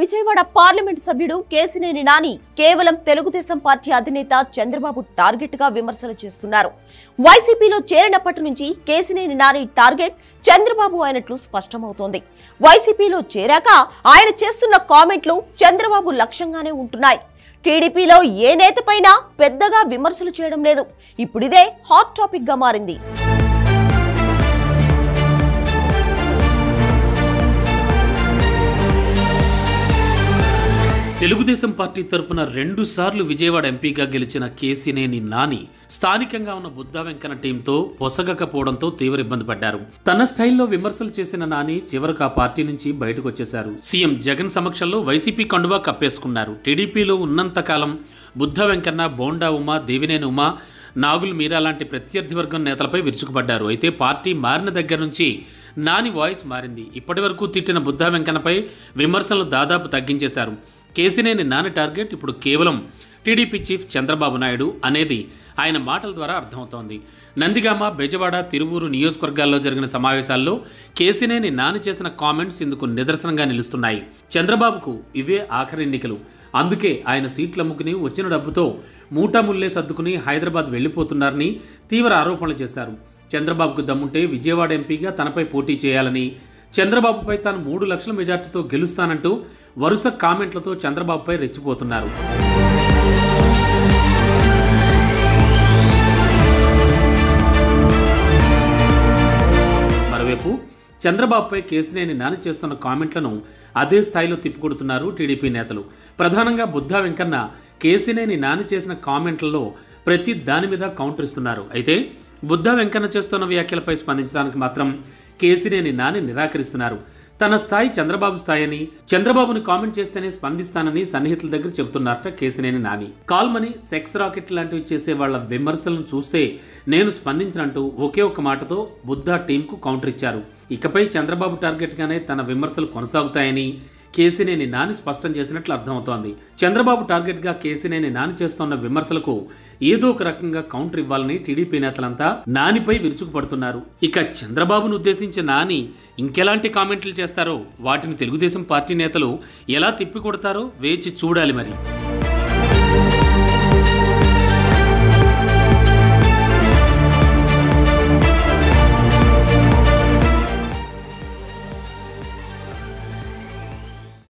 Vijayawada parliament సభ్యుడు కేసినేని నాని కేవలం Telugu Desam party అధినేత చంద్రబాబు టార్గెట్ గా విమర్శలు చేస్తున్నారు వైసీపీలో చేరినప్పటి నుంచి కేసినేని నాని టార్గెట్ చంద్రబాబు అయినట్లు స్పష్టమవుతోంది వైసీపీలో చేరాక ఆయన చేస్తున్న కామెంట్లు చంద్రబాబు లక్ష్యంగానే ఉంటున్నాయి టీడీపీలో ఏ నేతపైనా పెద్దగా విమర్శలు చేయడం లేదు ఇప్పుడిదే హాట్ టాపిక్ గా మారింది తెలుగుదేశం పార్టీ తరపున రెండు సార్లు విజయవాడ ఎంపీగా గెలిచిన కేసినేని నాని స్థానికంగా ఉన్న బుద్ధా వెంకన్న టీంతో పొసగకపోవడంతో తీవ్ర ఇబ్బంది పడ్డారు తన స్టైల్లో విమర్శలు చేసిన నాని చివరకు ఆ పార్టీ నుంచి బయటకు వచ్చేశారు సీఎం జగన్ సమక్షంలో వైసీపీ కండువా కప్పేసుకున్నారు టీడీపీలో ఉన్నంతకాలం బుద్ధ వెంకన్న బోండా ఉమా దేవినేని ఉమా నాగుల్ మీరా లాంటి ప్రత్యర్థి వర్గం నేతలపై విరుచుకుపడ్డారు అయితే పార్టీ మారిన దగ్గర నుంచి నాని వాయిస్ మారింది ఇప్పటి వరకు తిట్టిన బుద్ధా వెంకన్నపై విమర్శలు దాదాపు తగ్గించేశారు కేసినేని నాని టార్గెట్ ఇప్పుడు కేవలం టీడీపీ చీఫ్ చంద్రబాబు నాయుడు అనేది ఆయన మాటల ద్వారా అర్థమవుతోంది నందిగామ బెజవాడ తిరువూరు నియోజకవర్గాల్లో జరిగిన సమావేశాల్లో కేసినేని నాని చేసిన కామెంట్స్ ఇందుకు నిదర్శనంగా నిలుస్తున్నాయి చంద్రబాబుకు ఇవే ఆఖరి ఎన్నికలు అందుకే ఆయన సీట్లు అమ్ముకుని వచ్చిన డబ్బుతో మూటా ముల్లే సర్దుకుని హైదరాబాద్ వెళ్లిపోతున్నారని తీవ్ర ఆరోపణలు చేశారు చంద్రబాబుకు దమ్ముంటే విజయవాడ ఎంపీగా తనపై పోటీ చేయాలని చంద్రబాబుపై తాను మూడు లక్షల మెజార్టీతో గెలుస్తానంటూ వరుస కామెంట్లతో చంద్రబాబుపై రెచ్చిపోతున్నారు మరోవైపు చంద్రబాబుపై కేసినేని నాని చేస్తున్న కామెంట్లను అదే స్థాయిలో తిప్పికొడుతున్నారు టీడీపీ నేతలు ప్రధానంగా బుద్ధా వెంకన్న కేసినేని నాని చేసిన కామెంట్లలో ప్రతి దాని మీద కౌంటర్ ఇస్తున్నారు అయితే బుద్ధా వెంకన్న చేస్తున్న వ్యాఖ్యలపై స్పందించడానికి మాత్రం కేసినేని నాని నిరాకరిస్తున్నారు తన స్థాయి చంద్రబాబు స్థాయి అని చంద్రబాబుని కామెంట్ చేస్తేనే స్పందిస్తానని సన్నిహితుల దగ్గర చెబుతున్నారట Kesineni Nani call money sex racket లాంటివి చేసే వాళ్ళ విమర్శలను చూస్తే నేను స్పందించినట్టు ఒకే ఒక్క మాటతో బుద్ధా టీంకు కౌంటర్ ఇచ్చారు ఇకపై చంద్రబాబు టార్గెట్గానే తన విమర్శలు కొనసాగుతాయని కేసినేని నాని స్పష్టం చేసినట్లు అర్థమవుతోంది చంద్రబాబు టార్గెట్గా కేసినేని నాని చేస్తున్న విమర్శలకు ఏదో ఒక రకంగా కౌంటర్ ఇవ్వాలని టీడీపీ నేతలంతా నానిపై విరుచుకుపడుతున్నారు ఇక చంద్రబాబును ఉద్దేశించి నాని ఇంకెలాంటి కామెంట్లు చేస్తారో వాటిని తెలుగుదేశం పార్టీ నేతలు ఎలా తిప్పికొడతారో వేచి చూడాలి మరి